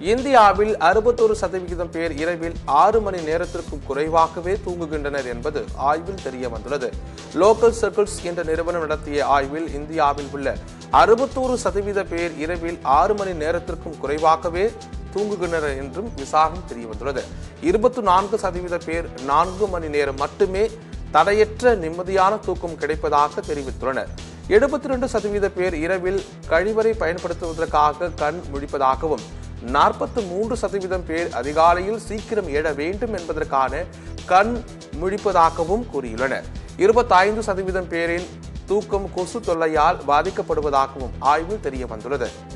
இந்தியாவில் அறுபத்தொரு சதவிகிதம் பேர் இரவில் ஆறு மணி நேரத்திற்கும் குறைவாகவே தூங்குகின்றனர் என்பது ஆய்வில் தெரிய வந்துள்ளது லோக்கல் சர்க்கிள்ஸ் என்ற நிறுவனம் நடத்திய ஆய்வில் இந்தியாவில் உள்ள அறுபத்தோரு சதவீத பேர் இரவில் ஆறு மணி நேரத்திற்கும் குறைவாகவே தூங்குகின்றனர் என்றும் விசாரணை தெரிய வந்துள்ளது இருபத்தி நான்கு சதவீத பேர் நான்கு மணி நேரம் மட்டுமே தடையற்ற நிம்மதியான தூக்கம் கிடைப்பதாக தெரிவித்துள்ளனர் எழுபத்தி ரெண்டு சதவீத பேர் இரவில் கழிவறை பயன்படுத்துவதற்காக கண் முழிப்பதாகவும் நாற்பத்தி மூன்று சதவீதம் பேர் அதிகாலையில் சீக்கிரம் எழ வேண்டும் என்பதற்கான கண் முழிப்பதாகவும் கூறியுள்ளனர் இருபத்தைந்து சதவீதம் பேரின் தூக்கம் கொசு தொல்லையால் பாதிக்கப்படுவதாகவும் ஆய்வில் தெரிய வந்துள்ளது